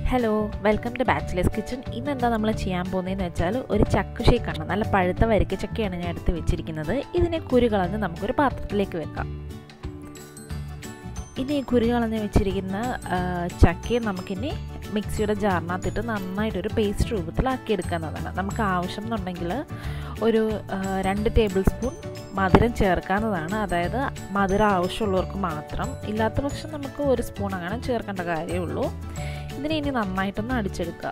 hello welcome to bachelors kitchen ഇന്ന് എന്താ നമ്മൾ ചെയ്യാൻ പോകുന്നതെന്ന് വെച്ചാൽ ഒരു ചക്ക ഷേക്കാണ് നല്ല പഴുത്ത വരിക്ക ചക്കയാണ് ഞാൻ എടുത്ത് വെച്ചിരിക്കുന്നത് ഇതിനെ കുരു കളഞ്ഞ് നമുക്കൊരു പാത്രത്തിലേക്ക് വെക്കാം ഇനി ഈ കുരു കളഞ്ഞ് വെച്ചിരിക്കുന്ന ചക്കയെ നമുക്കിനി മിക്സിയുടെ ജാറിനകത്തിട്ട് നന്നായിട്ടൊരു പേസ്റ്റ് രൂപത്തിലാക്കി എടുക്കാവുന്നതാണ് നമുക്ക് ആവശ്യം എന്നുണ്ടെങ്കിൽ ഒരു രണ്ട് ടേബിൾ സ്പൂൺ മധുരം ചേർക്കാവുന്നതാണ് അതായത് മധുരം ആവശ്യമുള്ളവർക്ക് മാത്രം ഇല്ലാത്ത പക്ഷം നമുക്ക് ഒരു സ്പൂൺ അങ്ങനെ ചേർക്കേണ്ട കാര്യമുള്ളൂ ഇതിനെ ഇനി നന്നായിട്ടൊന്ന് അടിച്ചെടുക്കുക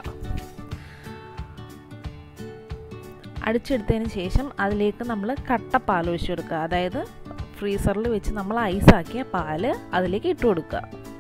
അടിച്ചെടുത്തതിന് ശേഷം അതിലേക്ക് നമ്മൾ കട്ട പാൽ ഒഴിച്ചു കൊടുക്കുക അതായത് ഫ്രീസറിൽ വെച്ച് നമ്മൾ ഐസാക്കിയ പാല് അതിലേക്ക് ഇട്ട് കൊടുക്കുക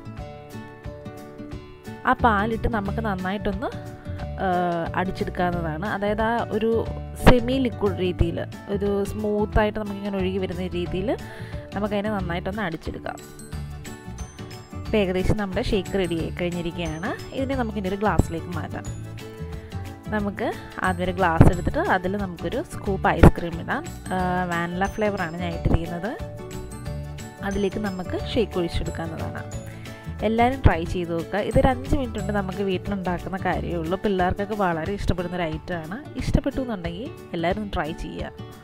ആ പാലിട്ട് നമുക്ക് നന്നായിട്ടൊന്ന് അടിച്ചെടുക്കാവുന്നതാണ് അതായത് ആ ഒരു സെമി ലിക്വിഡ് രീതിയിൽ ഒരു സ്മൂത്തായിട്ട് നമുക്കിങ്ങനെ ഒഴുകി വരുന്ന രീതിയിൽ നമുക്കതിനെ നന്നായിട്ടൊന്ന് അടിച്ചെടുക്കാം ഇപ്പോൾ ഏകദേശം നമ്മുടെ ഷേക്ക് റെഡി ആയി കഴിഞ്ഞിരിക്കുകയാണ് ഇതിനെ നമുക്കിനി ഒരു ഗ്ലാസ്സിലേക്ക് മാറ്റാം നമുക്ക് ആദ്യം ഒരു ഗ്ലാസ് എടുത്തിട്ട് അതിൽ നമുക്കൊരു സ്കൂപ്പ് ഐസ്ക്രീം ഇടാം വാനില ഫ്ലേവറാണ് ഞാൻ ഇട്ടിരിക്കുന്നത് അതിലേക്ക് നമുക്ക് ഷേക്ക് ഒഴിച്ചെടുക്കാവുന്നതാണ് എല്ലാവരും ട്രൈ ചെയ്ത് നോക്കുക ഇതൊരു അഞ്ച് മിനിറ്റ് കൊണ്ട് നമുക്ക് വീട്ടിലുണ്ടാക്കുന്ന കാര്യമേ ഉള്ളൂ പിള്ളേർക്കൊക്കെ വളരെ ഇഷ്ടപ്പെടുന്ന ഒരു ഐറ്റമാണ് ഇഷ്ടപ്പെട്ടു എന്നുണ്ടെങ്കിൽ എല്ലാവരും ട്രൈ ചെയ്യുക